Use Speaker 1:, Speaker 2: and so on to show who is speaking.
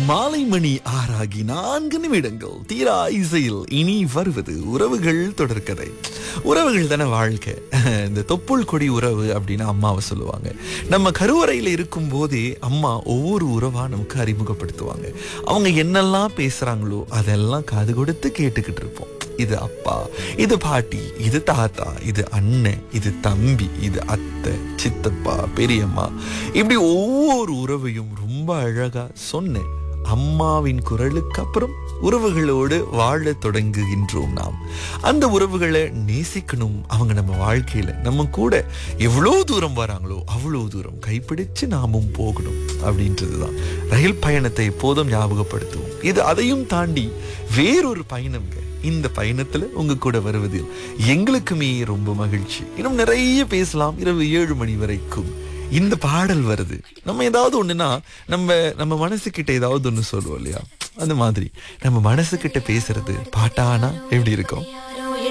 Speaker 1: மாலை மணி ஆறாகி நான்கு நிமிடங்கள் தீரா இசையில் இனி வருவது உறவுகள் தொடர்கதை உறவுகள் தானே வாழ்க்கை இந்த தொப்புள் கொடி உறவு அப்படின்னு அம்மாவை சொல்லுவாங்க நம்ம கருவறையில இருக்கும் போதே அம்மா ஒவ்வொரு உறவா நமக்கு அறிமுகப்படுத்துவாங்க அவங்க என்னெல்லாம் பேசுறாங்களோ அதெல்லாம் காது கொடுத்து கேட்டுக்கிட்டு இருப்போம் இது அப்பா இது பாட்டி இது தாத்தா இது அண்ணன் இது தம்பி இது அத்தை சித்தப்பா பெரியம்மா இப்படி ஒவ்வொரு உறவையும் ரொம்ப அழகா சொன்னேன் அம்மாவின் குரலுக்கு அப்புறம் உறவுகளோடு வாழ தொடங்குகின்றோம் நாம் அந்த உறவுகளை நேசிக்கணும் அவங்க நம்ம வாழ்க்கையில நம்ம கூட எவ்வளோ தூரம் வராங்களோ அவ்வளோ தூரம் கைப்பிடிச்சு நாமும் போகணும் அப்படின்றதுதான் ரயில் பயணத்தை எப்போதும் ஞாபகப்படுத்துவோம் இது அதையும் தாண்டி வேறொரு பயணம்ங்க இந்த பயணத்துல உங்க கூட வருவதில் எங்களுக்குமே ரொம்ப மகிழ்ச்சி இன்னும் நிறைய பேசலாம் இரவு ஏழு மணி வரைக்கும் இந்த பாடல் வருது நம்ம ஏதாவது ஒண்ணுனா நம்ம நம்ம மனசுக்கிட்ட ஏதாவது ஒண்ணு சொல்லுவோம் இல்லையா அந்த மாதிரி நம்ம மனசுக்கிட்ட பேசுறது பாட்டானா எப்படி இருக்கும்